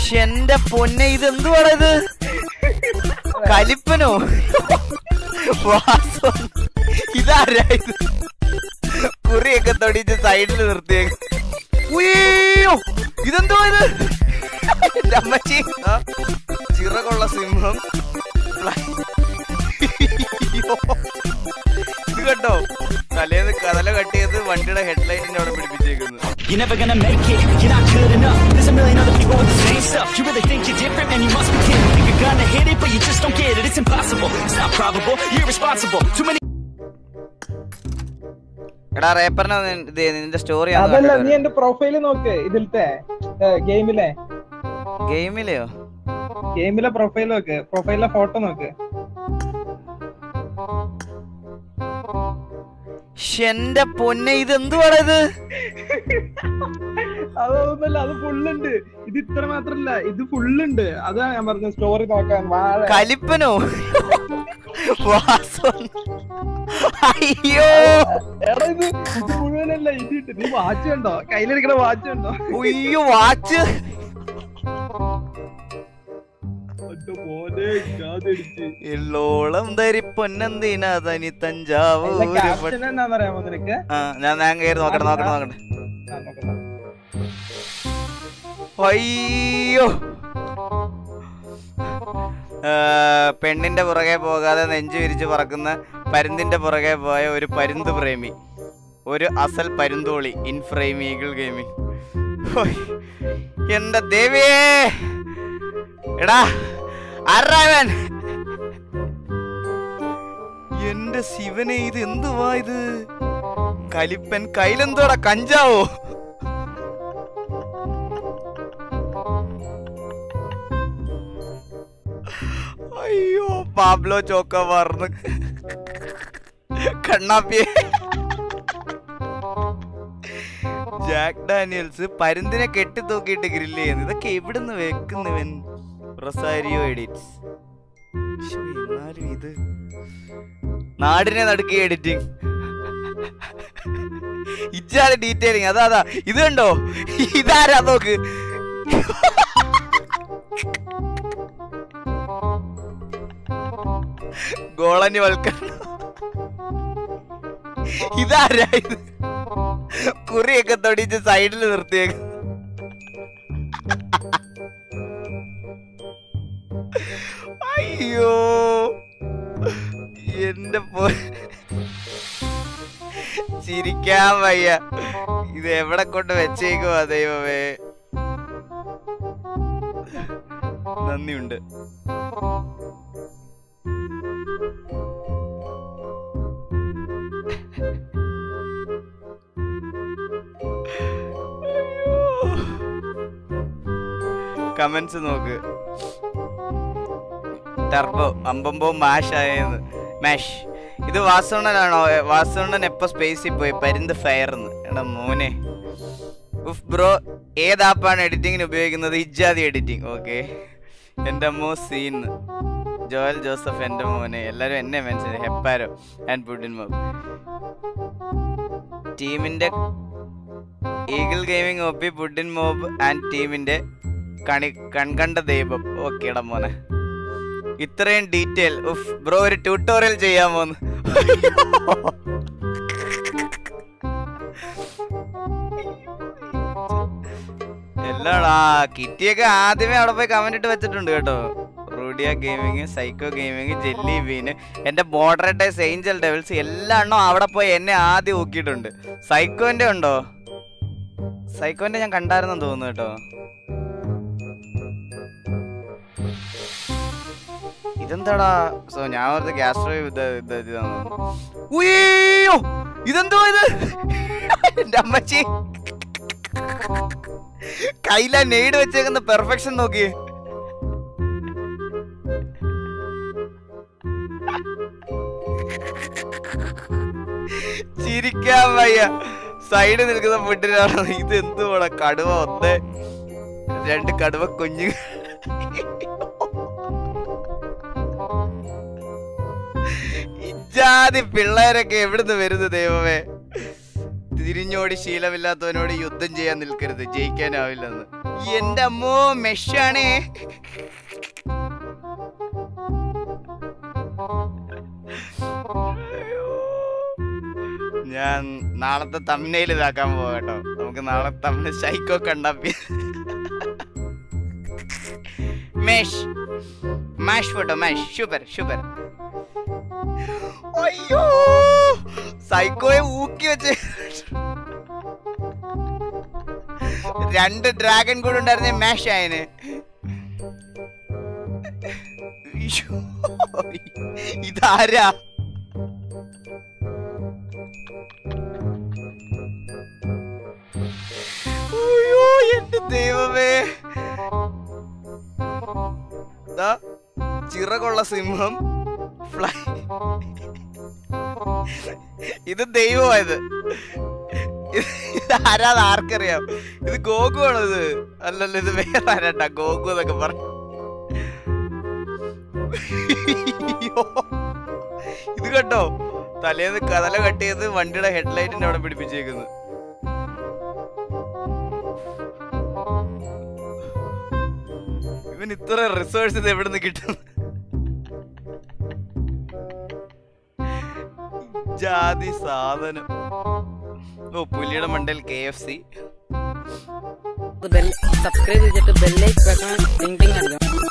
എന്റെ പൊന്നെ ഇത് എന്തുവാടാ ഇത് കലിപ്പനോ വാസു ഇതാരാ ഇത് കുറിയൊക്കെ തൊടിച്ച് സൈഡിൽ നിർത്തിയേക്ക് ഉയ്യോ ഇതെന്തുവാ ഇത് എന്റെ അമ്മച്ചി ആ, ചിറകുള്ള സിംഹം ഫ്ലൈ- അയ്യോ. ഇത് കണ്ടോ തലേന്ന് കതല കട്ടിയത് വണ്ടിയുടെ ഹെഡ്ലൈറ്റിന്റെ അവിടെ പിടിപ്പിച്ചേക്കുന്നു You're never gonna make it, you're not good enough. There's a million other people with the same stuff. You really think you're different, man? You must be kidding. Think you're gonna hit it, but you just don't get it. It's impossible, it's not probable. You're irresponsible. Too many. എടാ റേപ്പറിനെ ഇത് നിന്റെ story അതല്ല നീ എന്റെ profile നോക്ക് ഇതിലത്തെ ഗെയിമിലെ ഗെയിമിലെയോ ഗെയിമിലെ profile നോക്ക് പ്രൊഫൈലിലെ photo നോക്ക് ശ്ശെ, എന്റെ പൊന്നെ ഇത് എന്തുവാടാ ഇത് അതൊന്നുമല്ല അത് ഫുള്ളുണ്ട് ഇത് ഇത്ര മാത്രല്ല ഇത് ഫുള്ളുണ്ട് അതാ ഞാൻ പറഞ്ഞ സ്റ്റോറി നോക്കാൻ വാഴ കലിപ്പനോ വാസു അയ്യോ എടാ ഇത് ഇത് മുഴുവനല്ല ഇത് നീ വാച്ച് കണ്ടോ കയ്യിലിരിക്കണ വാച്ച് കണ്ടോ ഉയ്യോ വാച്ച് ഒറ്റ പോലെ കാതടിച്ച് എള്ളോളം ധരി പൊന്നെന്തിനാ തനി തഞ്ചാവൂര് പട്ട്- ക്യാപ്ഷൻ എന്നാന്നറിയാമോ നിനക്ക് ആ ഞാൻ ഞാൻ കയറി നോക്കട്ടെ നോക്കട്ടെ നോക്കട്ടെ ആ, നോക്ക്, നോക്ക്. അയ്യോ ആ, പെണ്ണിന്റെ പുറകെ പോകാതെ നെഞ്ചു വിരിച്ച് പറക്കുന്ന പരുന്തിന്റെ പുറകെ പോയ ഒരു പരുന്ത് പ്രേമി ഒരു അസൽ പരുന്തോളി ഇൻ ഫ്രെയിം ഈഗിൾ ഗെയിമിംഗ് ഹോയ്, എന്റെ ദേവിയേ എടാ ആരാവൻ എന്റെ ശിവനെ ഇത് എന്തുവാ ഇത് കലിപ്പൻ കയ്യിലെന്തോടാ കഞ്ചാവോ അയ്യോ പാബ്ലോ ചോക്ക മറന്ന് കണ്ണാപ്പിയെ ജാക്ക് ഡാനിയൽസ് പരുന്തിനെ കെട്ടി തൂക്കിയിട്ട് ഗ്രില്ല് ചെയ്യുന്നു ഇതൊക്കെ എവിടുന്ന് വെക്കുന്നുവൻ റൊസാരിയോ എഡിറ്റ്സ് ശ്ശോ, എന്നാലും ഇത് നാടിനെ നടുക്കി എഡിറ്റിംഗ് ഇച്ചാല് ഡീറ്റെയിലിംഗ് അതാ അതാ ഇത് കണ്ടോ ഇതാരാ നോക്ക് ഗോളനി വൽക്കരണം ഇതാരാ ഇത് കുറിയൊക്കെ തൊടിച്ച് സൈഡിൽ നിർത്തിയേക്ക് അയ്യോ എന്റെ പോ ചിരിക്കാൻ വയ്യ ഇത് എവിടെ കൊണ്ട് വെച്ചേക്കുവാ ദൈവമേ നന്ദിയുണ്ട് കമന്റ്സ് നോക്ക് ടർബോ അമ്പമ്പോ മാഷ് ആയെന്ന് മാഷ് ഇത് വാസവണ്ണനാണോ വാസവണ്ണൻ എപ്പോ സ്പേസിൽ പോയി പരുന്ത് ഫയർന്ന് എടാ മോനെ ഉഫ് ബ്രോ ഏത് ആപ്പാണ് എഡിറ്റിങ്ങിന് ഉപയോഗിക്കുന്നത് ഇജാതി എഡിറ്റിംഗ് ഓക്കെ എൻ്റെ അമ്മോ സീൻ ജോയൽ ജോസഫ് എൻ്റെ മോനെ എല്ലാവരും എന്നെ മനസ്സിലായി ഹെപ്പാരോ ആൻഡ് പുഡിൻ മോബ് ടീമിൻ്റെ ഈഗിൾ ഗെയിമിംഗ് ഒപ്പി പുഡിൻ മോബ് ആൻഡ് ടീമിൻ്റെ കണി കൺകണ്ട ദൈവം ഓക്കേടാ മോനെ ഇത്രയും ഡീറ്റെയിൽ ഉഫ് ബ്രോ ഒരു ട്യൂട്ടോറിയൽ ചെയ്യാമോന്ന് എല്ലാം ആ കിറ്റിയൊക്കെ ആദ്യമേ അവിടെ പോയി കമന്റ് ഇട്ട് വെച്ചിട്ടുണ്ട് കേട്ടോ റൂഡിയ ഗെയിമിങ് സൈക്കോ ഗെയിമിങ് ജെല്ലി ബീന് എന്റെ മോഡറേറ്റേഴ്സ് ഏഞ്ചൽ ഡെവിൾസ് എല്ലാ എണ്ണവും അവിടെ പോയി എന്നെ ആദ്യം ഊക്കിയിട്ടുണ്ട് സൈക്കോന്റെ ഉണ്ടോ സൈക്കോന്റെ ഞാൻ കണ്ടായിരുന്നെന്ന് തോന്നുന്നു കേട്ടോ ഇതെന്താടാ സോ ഞാൻ ഓർത്ത് ഗ്യാസ്ട്രോ ഇത് ഇത് ഇതാന്ന് തോന്നുന്നു. ഉയ്യോ ഇതെന്തോ ഇത് എന്റെ അമ്മച്ചി കയ്യില നെയ്ഡ് വെച്ചേക്കുന്ന പെർഫെക്ഷൻ നോക്കി ചിരിക്കാൻ വയ്യ സൈഡ് നിൽക്കുന്ന ഫുഡിനാണ് ഇത് എന്തുവാടാ കടുവ ഒന്ന് രണ്ട് കടുവ കുഞ്ഞു ഇജാതി പിള്ളേരൊക്കെ എവിടുന്ന് വരുന്നു ദൈവമേ തിരിഞ്ഞോടി ശീലമില്ലാത്തവനോട് യുദ്ധം ചെയ്യാൻ നിൽക്കരുത് ജയിക്കാനാവില്ലെന്ന് എന്റെ അമ്മോ മെഷാണേ ഞാൻ നാളത്തെ തമ്മനയിൽ ഇതാക്കാൻ പോകട്ടോ നമുക്ക് നാളെ തമ്മന സൈക്കോ കണ്ടപ്പി മേഷ് മാഷ് ഫോട്ടോ മാഷ് സൂപ്പർ സൂപ്പർ അയ്യോ സൈക്കോയെ ഊക്കി വെച്ച് രണ്ട് ഡ്രാഗൺ കൂടെ ഉണ്ടായിരുന്ന മാഷ് ആയന് അയ്യോ, ഇതാരാ അയ്യോ എന്റെ ദൈവമേ ദാ, ചിറകുള്ള സിംഹം ഫ്ലൈ ഇത് ദൈവമായത് ഇത് ആരാത് ആർക്കറിയാം ഇത് ഗോകു ആണോ ഇത് അല്ലല്ലോ ഇത് വേറെ ആരാട്ടാ ഗോകു എന്നൊക്കെ പറഞ്ഞു അയ്യോ. ഇത് കണ്ടോ തലേന്ന് കതല കട്ട് ചെയ്ത് വണ്ടിയുടെ ഹെഡ്ലൈറ്റിന്റെ അവിടെ പിടിപ്പിച്ചേക്കുന്നു ഇവൻ ഇത്ര റിസോഴ്സ് ഇത് എവിടെ നിന്ന് കിട്ടുന്നു ജാതി സാധനം ഓ പുലിയുടെ മണ്ടയിൽ K F C bell subscribe ചെയ്തിട്ട് ബെല്ലൈക്ക് വെക്കണം ടിങ് ടിങ് അടിക്കണം